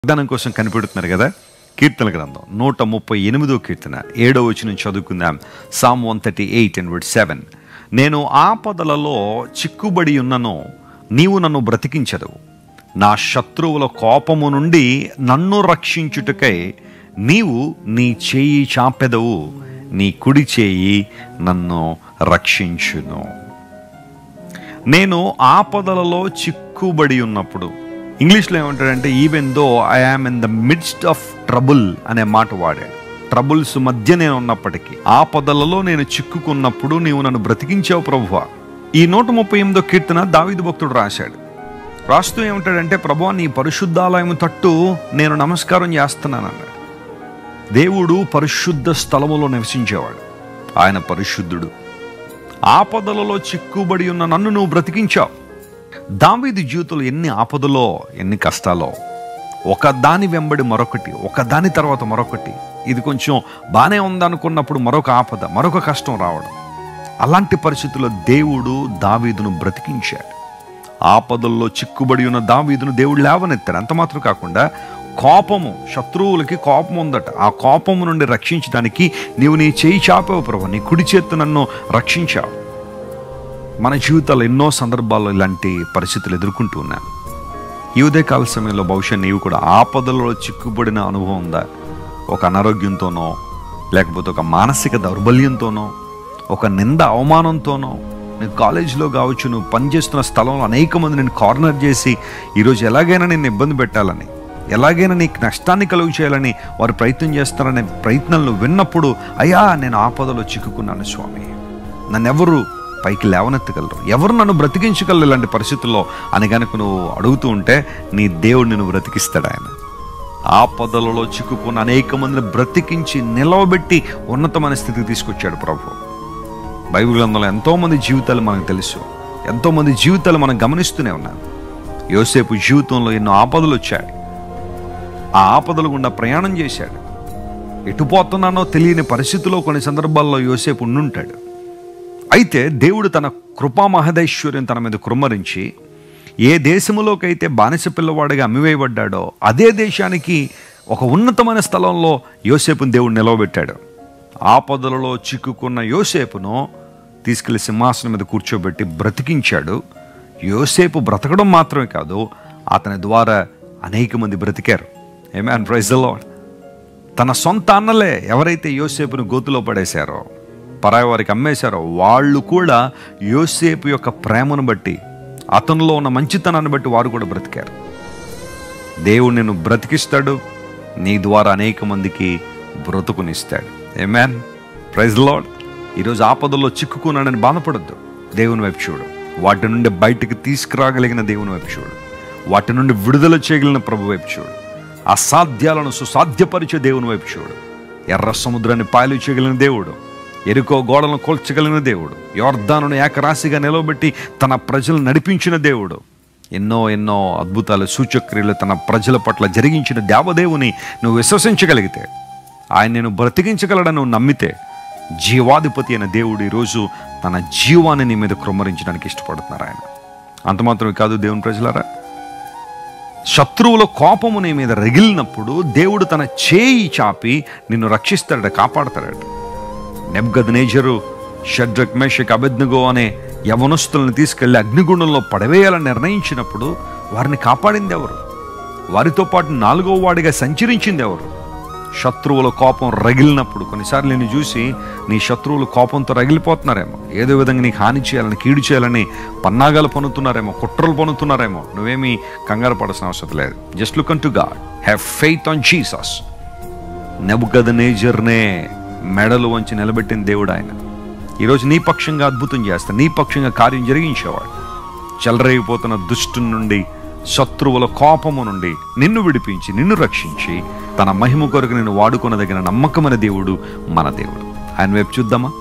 వాగ్దానం కోసం కనిపెడుతున్నారు కదా కీర్తన గ్రంథం నూట ముప్పై ఎనిమిదో కీర్తన ఏడో వచ్చిన చదువుకుందాం psalm one thirty eight and word seven నేను ఆపదలలో చిక్కుబడి ఉన్నను నీవు నన్ను బ్రతికించదు నా శత్రువుల కోపము నుండి నన్ను రక్షించుటకై నీవు నీ చేయి చాపెదవు నీ కుడి చేయి నన్ను రక్షించును నేను ఆపదలలో చిక్కుబడి ఉన్నప్పుడు ఇంగ్లీష్లో ఏమంటాడంటే even though I am in the midst of trouble అనే మాట వాడాడు ట్రబుల్స్ మధ్య నేను ఉన్నప్పటికీ ఆపదలలో నేను చిక్కుకున్నప్పుడు నీవు నన్ను బ్రతికించావు ప్రభువా ఈ నూట ముప్పై ఎనిమిదో కీర్తన దావీదు భక్తుడు రాశాడు రాస్తూ ఏమంటాడంటే ప్రభువా నీ పరిశుద్ధాలయం తట్టు నేను నమస్కారం చేస్తున్నాను అన్నాడు దేవుడు పరిశుద్ధ స్థలములో నివసించేవాడు ఆయన పరిశుద్ధుడు ఆపదలలో చిక్కుబడి ఉన్న నన్ను నువ్వు బ్రతికించావు దావీదు జీవితంలో ఎన్ని ఆపదలో ఎన్ని కష్టాలో ఒక దాని వెంబడి మరొకటి ఒక దాని తర్వాత మరొకటి ఇది కొంచెం బాగానే ఉందనుకున్నప్పుడు మరొక ఆపద మరొక కష్టం రావడం అలాంటి పరిస్థితుల్లో దేవుడు దావీదును బ్రతికించాడు ఆపదల్లో చిక్కుబడి ఉన్న దావీదును దేవుడు లేవనెత్తాడు అంత మాత్రం కాకుండా కోపము శత్రువులకి కోపం ఉందట ఆ కోపము నుండి రక్షించడానికి నీవు నీ చేయి చాపావు ప్రభు నీ కుడి చేత్తు నన్ను రక్షించావు మన జీవితాల్లో ఎన్నో సందర్భాల్లో ఇలాంటి పరిస్థితులు ఎదుర్కొంటూ ఉన్నాను ఈ ఉదయకాల సమయంలో బహుశా నీవు కూడా ఆపదలో చిక్కుబడిన అనుభవం ఉందా ఒక అనారోగ్యంతోనో లేకపోతే ఒక మానసిక దౌర్బల్యంతోనో ఒక నింద అవమానంతోనో నువ్వు కాలేజీలో కావచ్చు నువ్వు పనిచేస్తున్న స్థలంలో అనేక మంది నేను కార్నర్ చేసి ఈరోజు ఎలాగైనా నేను ఇబ్బంది పెట్టాలని ఎలాగైనా నీకు నష్టాన్ని కలుగు చేయాలని వారు ప్రయత్నం చేస్తారనే ప్రయత్నాలను విన్నప్పుడు అయ్యా నేను ఆపదలో చిక్కుకున్నాను స్వామి నన్నెవరు పైకి లేవనెత్తగలరు ఎవరు నన్ను బ్రతికించగలరు ఇలాంటి పరిస్థితుల్లో అని కనుక నువ్వు అడుగుతూ ఉంటే నీ దేవుడు నిన్ను బ్రతికిస్తాడు ఆయన ఆపదలలో చిక్కుకున్న అనేక మందిని బ్రతికించి నిలవబెట్టి ఉన్నతమైన స్థితికి తీసుకొచ్చాడు ప్రభు బైబిల్ గ్రంథంలో ఎంతోమంది జీవితాలు మనకు తెలుసు ఎంతోమంది జీవితాలు మనం గమనిస్తూనే ఉన్నాం యోసేపు జీవితంలో ఎన్నో ఆపదలు వచ్చాయి ఆ ఆపదల గుండా ప్రయాణం చేశాడు ఎటు పోతున్నానో తెలియని పరిస్థితిలో కొన్ని సందర్భాల్లో యోసేపు ఉండుంటాడు అయితే దేవుడు తన కృపా మహదైశ్వర్యం తన మీద కృమ్మరించి ఏ దేశములోకైతే బానిస పిల్లవాడిగా అమ్మివేయబడ్డాడో అదే దేశానికి ఒక ఉన్నతమైన స్థలంలో యోసేపును దేవుడు నిలవబెట్టాడు ఆపదలలో చిక్కుకున్న యోసేపును తీసుకెళ్లి సింహాసనం మీద కూర్చోబెట్టి బ్రతికించాడు యోసేపు బ్రతకడం మాత్రమే కాదు అతని ద్వారా అనేక మంది బ్రతికారు ఏమే అండ్ ప్రైజ్ లాడ్ తన సొంత అన్నలే ఎవరైతే యోసేపును గోతులో పడేశారో పరాయి వారికి అమ్మేశారో వాళ్ళు కూడా యోసేపు యొక్క ప్రేమను బట్టి అతనిలో ఉన్న మంచితనాన్ని బట్టి వారు కూడా బ్రతికారు దేవుడు నిన్ను బ్రతికిస్తాడు నీ ద్వారా అనేక మందికి బ్రతుకునిస్తాడు ఏ మ్యాన్ ప్రైజ్ లాడ్ ఈరోజు ఆపదల్లో చిక్కుకున్నాడని బాధపడద్దు దేవుని వైపు చూడు వాటి నుండి బయటికి తీసుకురాగలిగిన దేవుని వైపు చూడు వాటి నుండి విడుదల చేయగలిగిన ప్రభు వైపు చూడు అసాధ్యాలను సుసాధ్యపరిచే దేవుని వైపు చూడు ఎర్ర సముద్రాన్ని పాయలు చేయగలిగిన దేవుడు ఎరుకో గోడలను కోల్చగలిగిన దేవుడు యోర్ధానును ఏకరాశిగా నిలవబెట్టి తన ప్రజలను నడిపించిన దేవుడు ఎన్నో ఎన్నో అద్భుతాలు సూచక్రియలు తన ప్రజల పట్ల జరిగించిన దేవదేవుని నువ్వు విశ్వసించగలిగితే ఆయన నేను బ్రతికించగలడని నువ్వు నమ్మితే జీవాధిపతి అయిన దేవుడు ఈరోజు తన జీవాన్ని నీ మీద కృమ్మరించడానికి ఇష్టపడుతున్నారు ఆయన అంత మాత్రమే కాదు దేవుని ప్రజలారా శత్రువుల కోపము నీ మీద రగిలినప్పుడు దేవుడు తన చేయి చాపి నిన్ను రక్షిస్తాడట కాపాడతాడట నెబ్గద్ నేజరు షడ్రక్ మేషక్ అభిజ్ఞగో అనే యవనస్తులను తీసుకెళ్లి అగ్నిగుండంలో పడవేయాలని నిర్ణయించినప్పుడు వారిని కాపాడింది ఎవరు వారితో పాటు నాలుగో వాడిగా సంచరించింది ఎవరు శత్రువుల కోపం రగిలినప్పుడు కొన్నిసార్లు నేను చూసి నీ శత్రువులు కోపంతో రగిలిపోతున్నారేమో ఏదో విధంగా నీకు హాని చేయాలని కీడు చేయాలని పన్నాగాలు పనుతున్నారేమో కుట్రలు పనుతున్నారేమో నువ్వేమీ కంగారు పడాల్సిన అవసరం లేదు just look to God have faith on Jesus నెబుగద నేజర్నే మెడలు వంచి నిలబెట్టిన దేవుడు ఆయన ఈరోజు నీ పక్షంగా అద్భుతం చేస్తా నీ పక్షంగా కార్యం జరిగించేవాడు చెలరేగిపోతున్న దుష్టు నుండి శత్రువుల కోపము నుండి నిన్ను విడిపించి నిన్ను రక్షించి తన మహిమ కొరకు నిన్ను వాడుకొనదగిన నమ్మకమైన దేవుడు మన దేవుడు ఆయన వైపు చూద్దామా